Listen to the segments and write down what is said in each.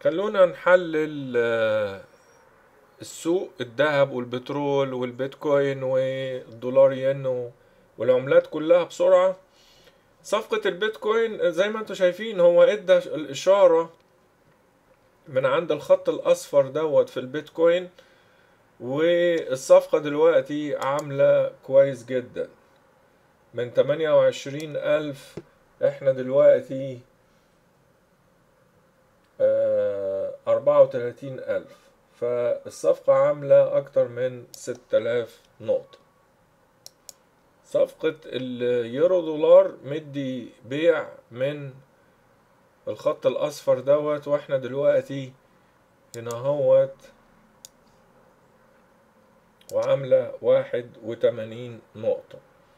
خلونا نحلل آه، السوق الذهب والبترول والبيتكوين والدولار ين و- والعملات كلها بسرعة صفقة البيتكوين زي ما انتم شايفين هو ادى الإشارة من عند الخط الأصفر دوت في البيتكوين والصفقة دلوقتي عاملة كويس جدا من تمانية وعشرين ألف احنا دلوقتي أربعة وتلاتين ألف فالصفقة عاملة أكتر من ستة آلاف نقطة صفقة اليورو دولار مدي بيع من الخط الأصفر دوت واحنا دلوقتي هنا هوت وعاملة واحد وتمانين نقطة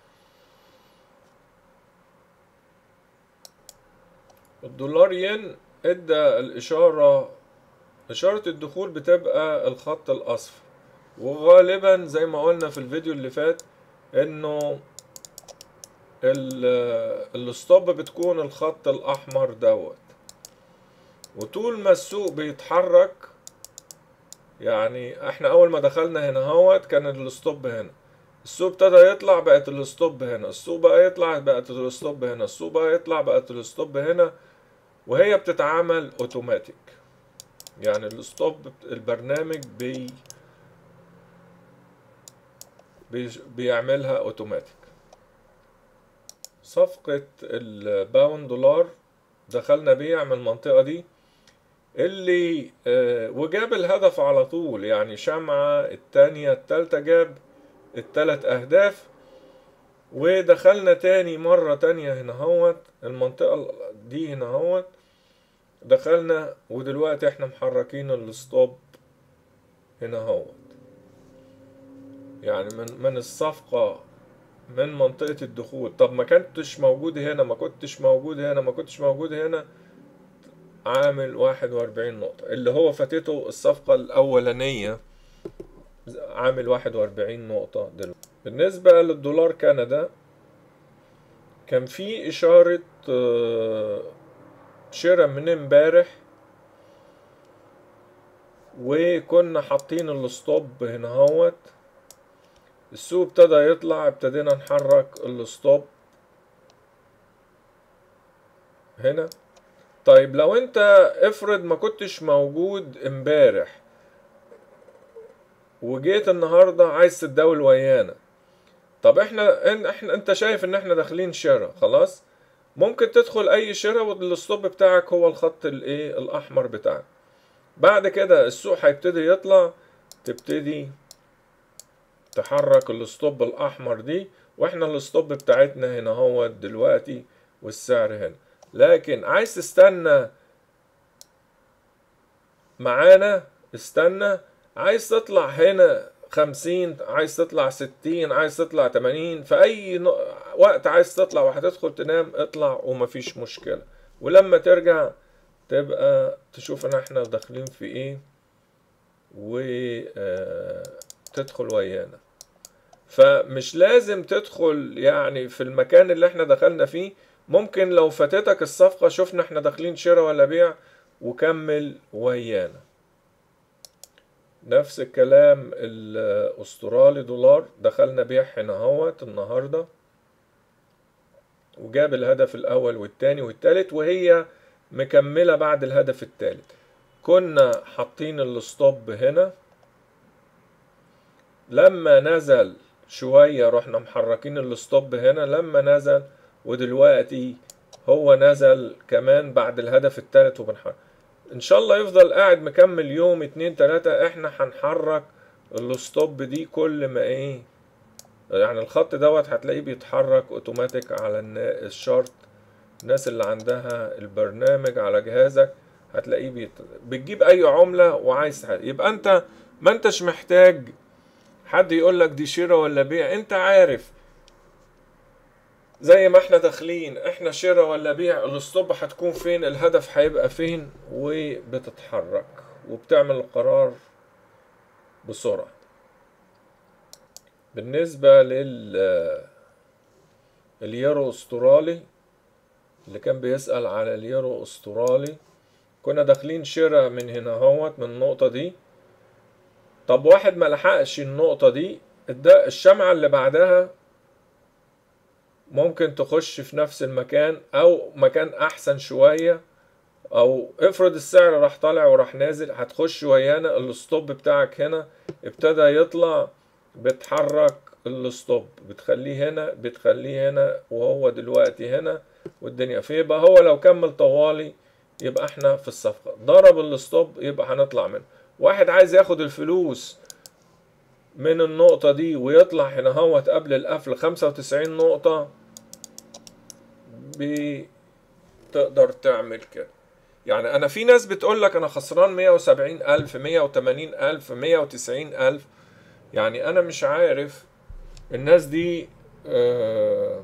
الدولار ين ادى الإشارة إشارة الدخول بتبقى الخط الأصفر وغالبا زي ما قلنا في الفيديو اللي فات إنه ال- الستوب بتكون الخط الأحمر دوت وطول ما السوق بيتحرك يعني احنا أول ما دخلنا هنا هوت كان الستوب هنا السوق ابتدى يطلع بقت الستوب هنا السوق بقى يطلع بقت الستوب هنا السوق بقى يطلع بقت الستوب هنا وهي بتتعامل اوتوماتيك يعني الستوب البرنامج بي بي بيعملها اوتوماتيك صفقة الباوند دولار دخلنا بيع من المنطقة دي اللي آه، وجاب الهدف على طول يعني شمعة التانية التالتة جاب التلات أهداف ودخلنا تاني مرة تانية هنا هوت المنطقة دي هنا هوت دخلنا ودلوقتي احنا محركين الستوب هنا هوت يعني من من الصفقة من منطقة الدخول طب ما كنتش موجود هنا ما كنتش موجود هنا ما كنتش موجود هنا عامل واحد وأربعين نقطة اللي هو فاتته الصفقة الأولانية عامل واحد وأربعين نقطة دلوقتي بالنسبة للدولار كندا كان في إشارة آه، شراء من امبارح وكنا حاطين الستوب هنا هوت السوق ابتدى يطلع ابتدينا نحرك الستوب هنا طيب لو انت افرض ما كنتش موجود امبارح وجيت النهارده عايز تتداول ويانا طب احنا ان احنا انت شايف ان احنا داخلين شراء خلاص ممكن تدخل اي شراء والستوب بتاعك هو الخط الايه الاحمر بتاعك بعد كده السوق هيبتدي يطلع تبتدي تحرك الستوب الاحمر دي واحنا الستوب بتاعتنا هنا هو دلوقتي والسعر هنا لكن عايز تستنى معانا استنى عايز تطلع هنا خمسين عايز تطلع ستين عايز تطلع تمانين في أي ن- وقت عايز تطلع وهتدخل تنام اطلع ومفيش مشكلة ولما ترجع تبقى تشوف ان احنا داخلين في ايه وتدخل ويانا فمش لازم تدخل يعني في المكان اللي احنا دخلنا فيه ممكن لو فاتتك الصفقة شفنا احنا داخلين شراء ولا بيع وكمل ويانا نفس الكلام الاسترالي دولار دخلنا بيع هنا اهوت النهارده وجاب الهدف الاول والتاني والتالت وهي مكملة بعد الهدف التالت كنا حاطين الستوب هنا لما نزل شوية رحنا محركين الستوب هنا لما نزل ودلوقتي هو نزل كمان بعد الهدف التالت وبنحرك ان شاء الله يفضل قاعد مكمل يوم اتنين تلاتة احنا هنحرك الستوب دي كل ما ايه يعني الخط دوت هتلاقيه بيتحرك اوتوماتيك على النا- الشارت الناس اللي عندها البرنامج على جهازك هتلاقيه بيت... بتجيب اي عملة وعايز حاجة. يبقى انت ما انتش محتاج حد يقول لك دي شراء ولا بيع انت عارف زي ما احنا داخلين احنا شراء ولا بيع الستوب هتكون فين الهدف هيبقى فين وبتتحرك وبتعمل القرار بسرعة بالنسبة لل اليورو استرالي اللي كان بيسأل على اليورو استرالي كنا داخلين شراء من هنا اهوت من النقطة دي طب واحد ما لحقش النقطة دي الد- الشمعة اللي بعدها ممكن تخش في نفس المكان او مكان احسن شوية او افرض السعر راح طالع وراح نازل هتخش ويانا الستوب بتاعك هنا ابتدى يطلع بتحرك الستوب بتخليه هنا بتخليه هنا وهو دلوقتي هنا والدنيا فيبقى هو لو كمل طوالي يبقى احنا في الصفقة ضرب الستوب يبقى هنطلع منه واحد عايز ياخد الفلوس من النقطة دي ويطلع هنا هوت قبل القفل خمسة وتسعين نقطة بتقدر تعمل كده يعني انا في ناس بتقول لك انا خسران 170 الف 180 الف 190 الف يعني انا مش عارف الناس دي آه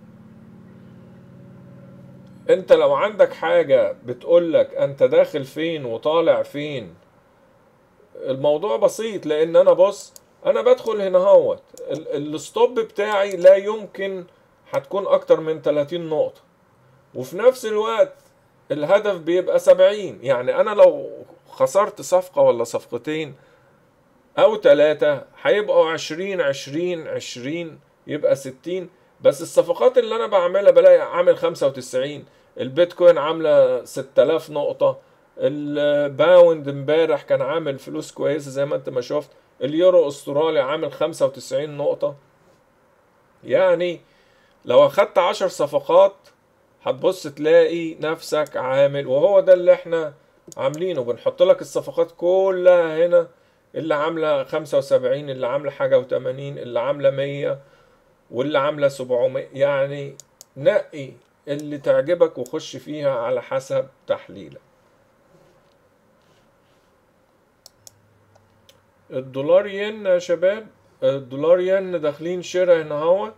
انت لو عندك حاجة بتقول لك انت داخل فين وطالع فين الموضوع بسيط لان انا بص انا بدخل هنا هوت ال- الستوب بتاعي لا يمكن هتكون اكتر من 30 نقطة وفي نفس الوقت الهدف بيبقى 70 يعني انا لو خسرت صفقة ولا صفقتين او ثلاثة هيبقوا 20 20 20 يبقى 60 بس الصفقات اللي انا بعملها بلاقي عامل 95 البيتكوين عاملة 6000 نقطة الباوند امبارح كان عامل فلوس كويسة زي ما انت ما شفت اليورو استرالي عامل 95 نقطة يعني لو اخدت 10 صفقات هتبص تلاقي نفسك عامل وهو ده اللي احنا عاملينه بنحط لك الصفقات كلها هنا اللي عاملة 75 اللي عاملة حاجة و80 اللي عاملة 100 واللي عاملة 700 يعني نقي اللي تعجبك وخش فيها على حسب تحليلك الدولار ين يا شباب الدولار ين داخلين شراء هنا اهوت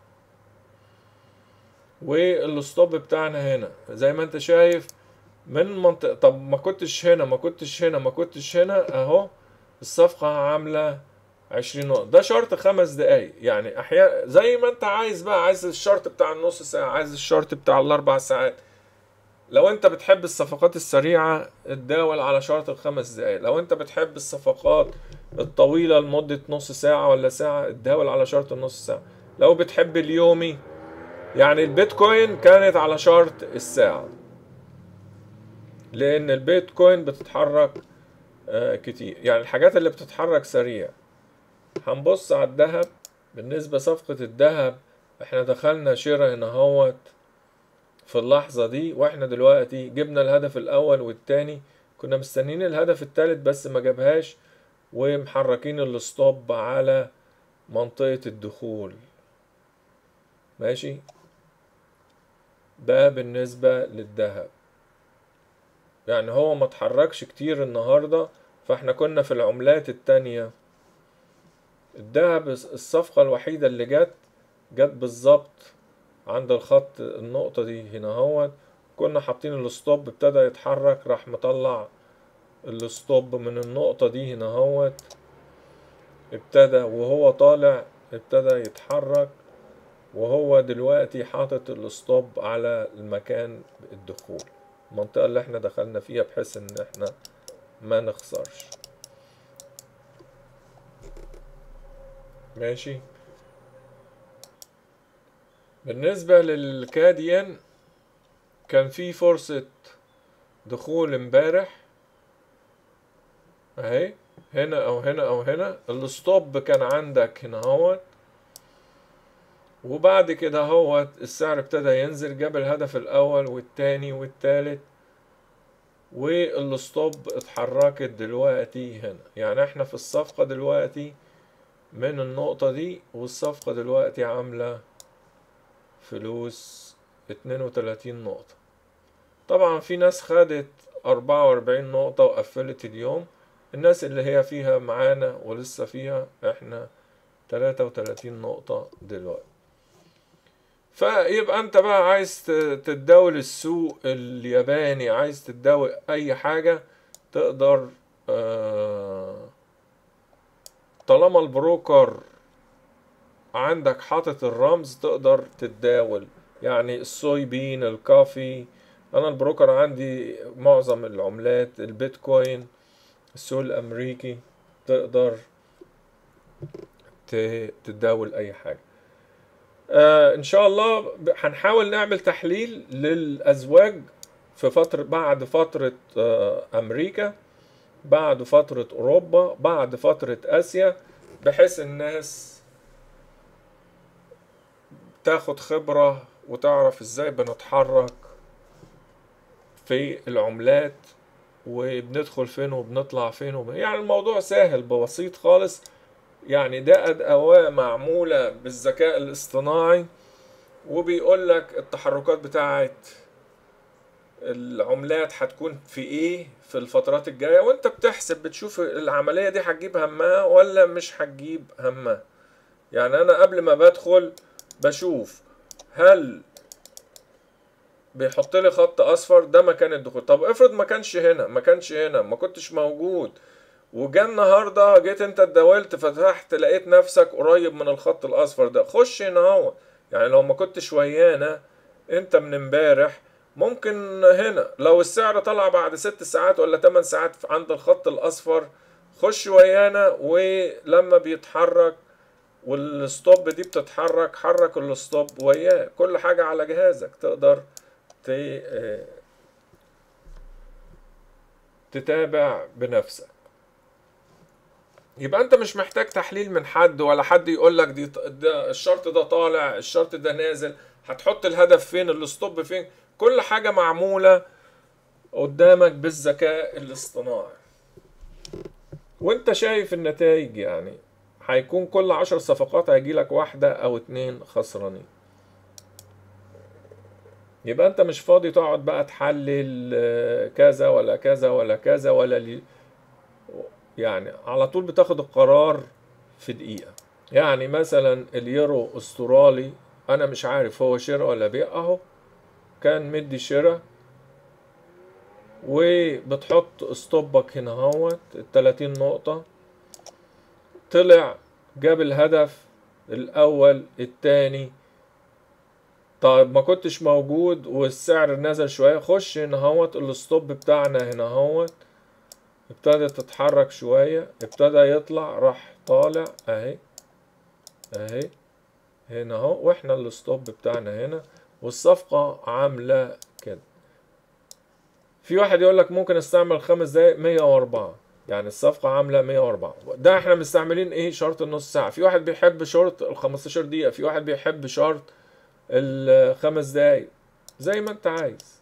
والستوب بتاعنا هنا زي ما انت شايف من منطقة طب ما كنتش هنا ما كنتش هنا ما كنتش هنا اهو الصفقة عاملة عشرين نقطة ده شرط خمس دقايق يعني احيانا زي ما انت عايز بقى عايز الشرط بتاع النص ساعة عايز الشرط بتاع الاربع ساعات لو انت بتحب الصفقات السريعة اتداول على شرط الخمس دقايق لو انت بتحب الصفقات الطويلة لمدة نص ساعة ولا ساعة اتداول على شرط النص ساعة لو بتحب اليومي يعني البيتكوين كانت على شرط الساعة لأن البيتكوين بتتحرك آه كتير يعني الحاجات اللي بتتحرك سريع هنبص على الذهب بالنسبة صفقة الذهب احنا دخلنا شراء هنا هوت في اللحظة دي واحنا دلوقتي جبنا الهدف الأول والتاني كنا مستنيين الهدف التالت بس ما جابهاش ومحركين الستوب على منطقة الدخول ماشي ده بالنسبة للذهب يعني هو ما اتحركش كتير النهاردة فاحنا كنا في العملات التانية الذهب الصفقة الوحيدة اللي جت جت بالظبط عند الخط النقطة دي هنا هو كنا حاطين الستوب ابتدى يتحرك راح مطلع الستوب من النقطة دي هنا هو ابتدى وهو طالع ابتدى يتحرك وهو دلوقتي حاطط الستوب على المكان الدخول المنطقة اللي احنا دخلنا فيها بحيث ان احنا ما نخسرش ماشي بالنسبة للكاديان كان في فرصة دخول امبارح اهي هنا او هنا او هنا الستوب كان عندك هنا اهوت وبعد كده هو السعر ابتدى ينزل جاب الهدف الاول والتاني والتالت والستوب اتحركت دلوقتي هنا يعني احنا في الصفقة دلوقتي من النقطة دي والصفقة دلوقتي عاملة فلوس اتنين وتلاتين نقطة طبعا في ناس خدت أربعة وأربعين نقطة وقفلت اليوم الناس اللي هي فيها معانا ولسه فيها احنا تلاتة وتلاتين نقطة دلوقتي فيبقى انت بقى عايز تتداول السوق الياباني عايز تتداول اي حاجة تقدر اه طالما البروكر عندك حاطط الرمز تقدر تتداول يعني الصويبين الكافي انا البروكر عندي معظم العملات البيتكوين السوق الامريكي تقدر تتداول اي حاجه آه ان شاء الله هنحاول نعمل تحليل للازواج في فترة بعد فترة آه امريكا بعد فترة اوروبا بعد فترة اسيا بحيث الناس تاخد خبرة وتعرف ازاي بنتحرك في العملات وبندخل فين وبنطلع فين وب... يعني الموضوع سهل بسيط خالص يعني ده أدوات معمولة بالذكاء الاصطناعي وبيقول لك التحركات بتاعت العملات هتكون في ايه في الفترات الجاية وانت بتحسب بتشوف العملية دي هتجيب همها ولا مش هتجيب همها يعني انا قبل ما بدخل بشوف هل بيحط لي خط اصفر ده مكان الدخول طب افرض ما كانش هنا ما كانش هنا ما كنتش موجود وجا النهارده جيت انت اتداولت فتحت لقيت نفسك قريب من الخط الاصفر ده خش هنا اهو يعني لو ما كنتش ويانا انت من امبارح ممكن هنا لو السعر طلع بعد ست ساعات ولا تمن ساعات عند الخط الاصفر خش ويانا ولما بيتحرك والستوب دي بتتحرك حرك الستوب وياه كل حاجة على جهازك تقدر تتابع بنفسك يبقى انت مش محتاج تحليل من حد ولا حد يقول لك دي ده الشرط ده طالع الشرط ده نازل هتحط الهدف فين الستوب فين كل حاجة معمولة قدامك بالذكاء الاصطناعي وانت شايف النتائج يعني هيكون كل عشر صفقات هيجيلك واحدة او اتنين خسرانين يبقى انت مش فاضي تقعد بقى تحلل كذا ولا كذا ولا كذا ولا لي يعني على طول بتاخد القرار في دقيقة يعني مثلا اليورو استرالي انا مش عارف هو شراء ولا بيع اهو كان مدي شراء وبتحط استوبك هنا اهوت التلاتين نقطة طلع جاب الهدف الاول التاني طيب ما كنتش موجود والسعر نزل شوية خش هنا اهوت الستوب بتاعنا هنا اهوت ابتدت تتحرك شوية ابتدى يطلع راح طالع اهي اهي هنا اهو واحنا الستوب بتاعنا هنا والصفقة عاملة كده في واحد يقول لك ممكن استعمل خمس دقايق مية واربعة يعني الصفقة عاملة مية واربعة ده احنا مستعملين ايه شرط النص ساعة في واحد بيحب شرط الخمستاشر دقيقة في واحد بيحب شرط الخمس دقايق زي ما انت عايز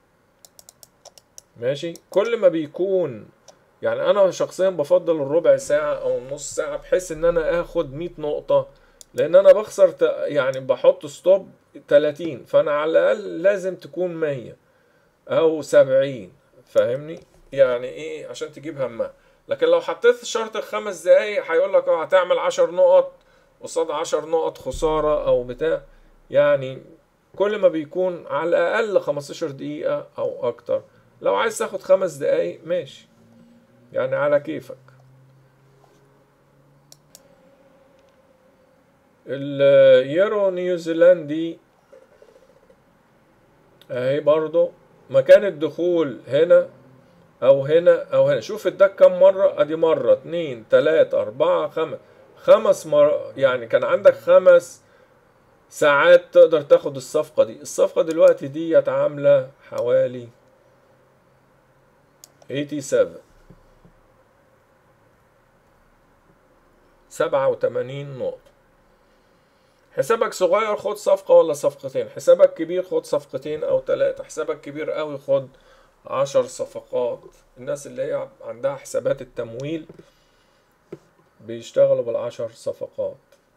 ماشي كل ما بيكون يعني انا شخصيا بفضل الربع ساعة او النص ساعة بحيث ان انا اخد مية نقطة لان انا بخسر يعني بحط ستوب تلاتين فانا على الاقل لازم تكون مية او سبعين فاهمني يعني ايه عشان تجيب همها لكن لو حطيت شرط الخمس دقايق هيقول لك اه هتعمل عشر نقط قصاد عشر نقط خسارة او بتاع يعني كل ما بيكون على الاقل خمستاشر دقيقة او اكتر لو عايز تاخد خمس دقايق ماشي يعني على كيفك اليورو نيوزيلندي اهي برضو مكان الدخول هنا او هنا او هنا شوف اداك كم مرة ادي مرة اتنين تلاتة اربعة خمس خمس مر يعني كان عندك خمس ساعات تقدر تاخد الصفقة دي الصفقة دلوقتي دي عاملة حوالي 87 سبعة وتمانين نقطة حسابك صغير خد صفقة ولا صفقتين حسابك كبير خد صفقتين أو تلاتة حسابك كبير قوي خد عشر صفقات الناس اللي هي عندها حسابات التمويل بيشتغلوا بالعشر صفقات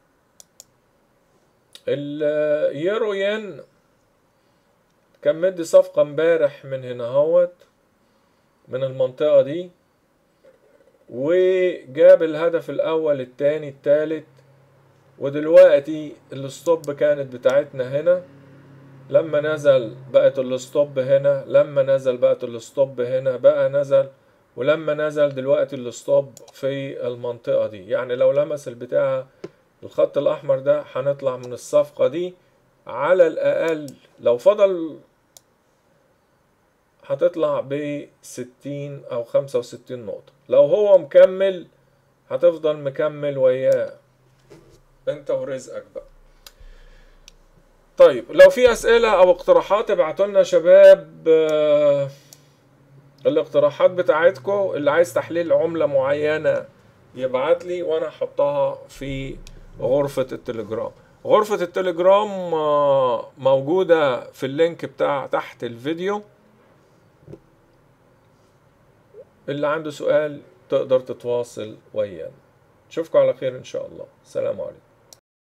اليورو ين كان مدي صفقة امبارح من هنا هوت من المنطقة دي وجاب الهدف الأول التاني التالت ودلوقتي الستوب كانت بتاعتنا هنا لما نزل بقت الستوب هنا لما نزل بقت الستوب هنا بقى نزل ولما نزل دلوقتي الستوب في المنطقة دي يعني لو لمس البتاع الخط الأحمر ده هنطلع من الصفقة دي على الأقل لو فضل هتطلع ب 60 او 65 نقطة لو هو مكمل هتفضل مكمل وياه انت ورزقك بقى طيب لو في اسئلة او اقتراحات ابعتوا لنا شباب آه، الاقتراحات بتاعتكم اللي عايز تحليل عملة معينة يبعت لي وانا احطها في غرفة التليجرام غرفة التليجرام آه، موجودة في اللينك بتاع تحت الفيديو اللي عنده سؤال تقدر تتواصل ويانا اشوفكم على خير ان شاء الله سلام عليكم